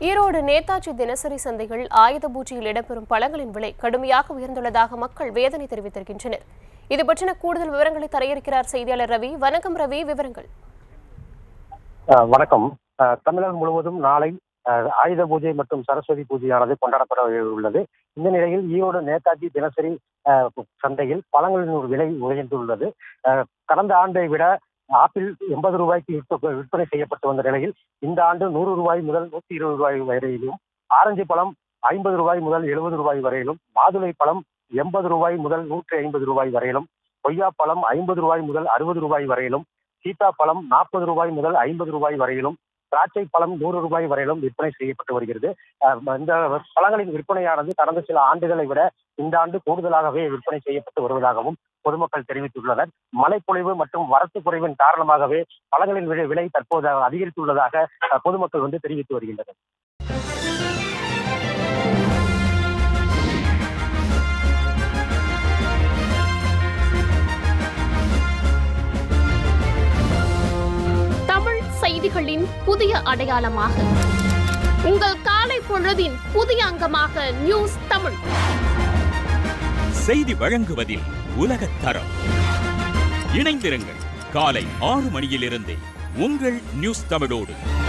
ஈரோடு நேதாஜி தினசரி சந்தைகள் ஆயுத பூஜையில் இடம்பெறும் பழங்களின் விலை கடுமையாக உயர்ந்துள்ளதாக மக்கள் வேதனை தெரிவித்திருக்கின்றனர் இது பற்றின கூடுதல் விவரங்களை தர இருக்கிறார் செய்தியாளர் ரவி வணக்கம் ரவி விவரங்கள் அஹ் வணக்கம் அஹ் தமிழகம் முழுவதும் நாளை அஹ், ஆயுத பூஜை மற்றும் சரஸ்வதி பூஜையானது கொண்டாடப்பட உள்ளது இந்த நிலையில் ஈரோடு நேதாஜி தினசரி அஹ், சந்தையில் பழங்களின் ஒரு விலை உயர்ந்துள்ளது அஹ், கடந்த ஆண்டை விட ஆப்பிள் எண்பது ரூபாய்க்கு விற்ப- விற்பனை செய்யப்பட்டு வந்த நிலையில் இந்த ஆண்டு நூறு ரூபாய் முதல் நூற்றி இருபது ரூபாய் வரையிலும் ஆரஞ்சு பழம் ஐம்பது ரூபாய் முதல் எழுபது ரூபாய் வரையிலும் மாதுளை பழம் எண்பது ரூபாய் முதல் நூற்றி ஐம்பது ரூபாய் வரையிலும் கொய்யா பழம் ஐம்பது ரூபாய் முதல் அறுபது ரூபாய் வரையிலும் சீதா பழம் நாற்பது ரூபாய் முதல் ஐம்பது ரூபாய் வரையிலும் திராட்சை பழம் நூறு ரூபாய் வரையிலும் விற்பனை செய்யப்பட்டு வருகிறது அஹ் இந்த பழங்களின் விற்பனையானது கடந்த சில ஆண்டுகளை விட இந்த ஆண்டு கூடுதலாகவே விற்பனை செய்யப்பட்டு வருவதாகவும் பொதுமக்கள் தெரிவித்துள்ளனர் மழைப்பொழிவு மற்றும் வரத்து குறைவின் காரணமாகவே பழங்களின் விலை விலை தற்போது அதிகரித்துள்ளதாக அஹ், பொதுமக்கள் வந்து தெரிவித்து வருகின்றனர் தமிழ் செய்திகளின் புதிய அடையாளமாக உங்கள் காலை பொழுதின் புதிய அங்கமாக நியூஸ் தமிழ் செய்தி வழங்குவதில் உலகத் தரம் இணைந்திருங்கள் காலை ஆறு மணியிலிருந்தே உங்கள் நியூஸ் தமிழோடு